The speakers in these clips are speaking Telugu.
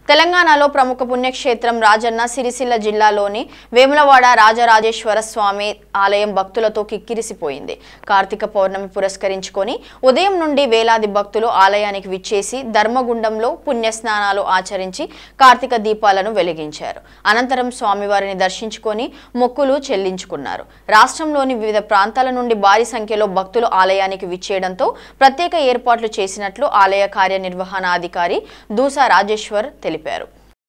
తెలంగాణలో ప్రముఖ పుణ్యక్షేత్రం రాజన్న సిరిసిల్ల జిల్లాలోని వేములవాడ రాజరాజేశ్వర స్వామి ఆలయం భక్తులతో కిక్కిరిసిపోయింది కార్తీక పౌర్ణమి పురస్కరించుకొని ఉదయం నుండి వేలాది భక్తులు ఆలయానికి విచ్చేసి ధర్మగుండంలో పుణ్యస్నానాలు ఆచరించి కార్తీక దీపాలను వెలిగించారు అనంతరం స్వామివారిని దర్శించుకొని మొక్కులు చెల్లించుకున్నారు రాష్ట్రంలోని వివిధ ప్రాంతాల నుండి భారీ సంఖ్యలో భక్తులు ఆలయానికి విచ్చేయడంతో ప్రత్యేక ఏర్పాట్లు చేసినట్లు ఆలయ కార్యనిర్వహణాధికారి దూసా రాజేశ్వర్ తెలిపారు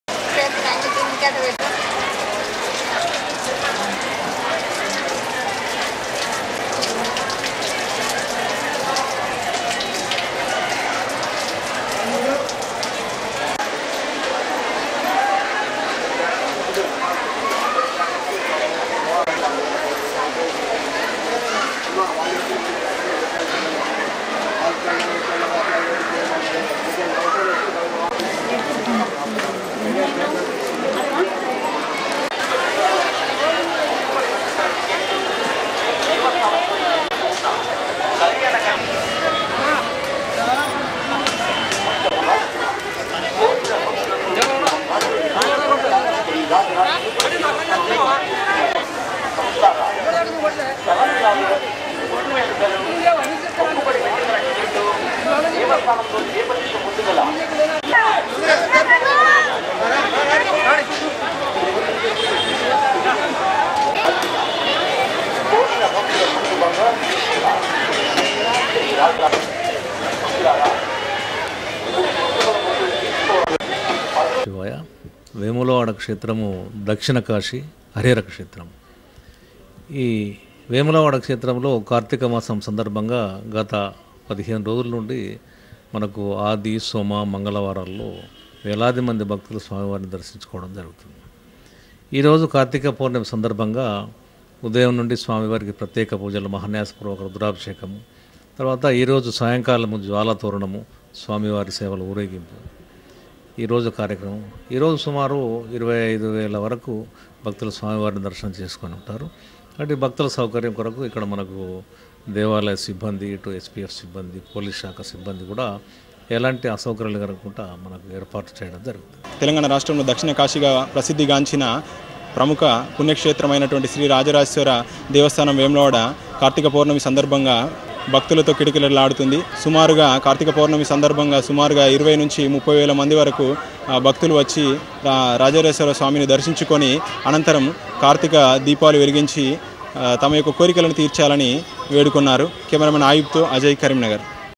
శివాయ వేములవాడ క్షేత్రము దక్షిణ కాశీ హరిహర క్షేత్రం ఈ వేములవాడ క్షేత్రంలో కార్తీక మాసం సందర్భంగా గత పదిహేను రోజుల నుండి మనకు ఆది సోమ మంగళవారాల్లో వేలాది మంది భక్తులు స్వామివారిని దర్శించుకోవడం జరుగుతుంది ఈరోజు కార్తీక పౌర్ణమి సందర్భంగా ఉదయం నుండి స్వామివారికి ప్రత్యేక పూజలు మహాన్యాసపూర్వక రుద్రాభిషేకము తర్వాత ఈరోజు సాయంకాలము జ్వాలతోరణము స్వామివారి సేవల ఊరేగింపు ఈరోజు కార్యక్రమం ఈరోజు సుమారు ఇరవై ఐదు వేల వరకు భక్తులు స్వామివారిని దర్శనం చేసుకొని ఉంటారు అంటే భక్తుల సౌకర్యం కొరకు ఇక్కడ మనకు దేవాలయ సిబ్బంది ఇటు ఎస్పీఎఫ్ సిబ్బంది పోలీస్ శాఖ సిబ్బంది కూడా ఎలాంటి అసౌకర్యాలు కలగకుండా మనకు ఏర్పాటు చేయడం జరుగుతుంది తెలంగాణ రాష్ట్రంలో దక్షిణ కాశీగా ప్రసిద్ధిగాంచిన ప్రముఖ పుణ్యక్షేత్రమైనటువంటి శ్రీ రాజరాజేశ్వర దేవస్థానం వేములవాడ కార్తీక పౌర్ణమి సందర్భంగా భక్తులతో కిటకిలలాడుతుంది సుమారుగా కార్తీక పౌర్ణమి సందర్భంగా సుమారుగా ఇరవై నుంచి ముప్పై వేల మంది వరకు ఆ, భక్తులు వచ్చి రా- రాజరాజేశ్వర స్వామిని దర్శించుకొని అనంతరం కార్తీక దీపాలు వెలిగించి ఆ, తమ యొక్క కోరికలను తీర్చాలని వేడుకున్నారు కెమెరామెన్ ఆయుబ్తో అజయ్ కరీంనగర్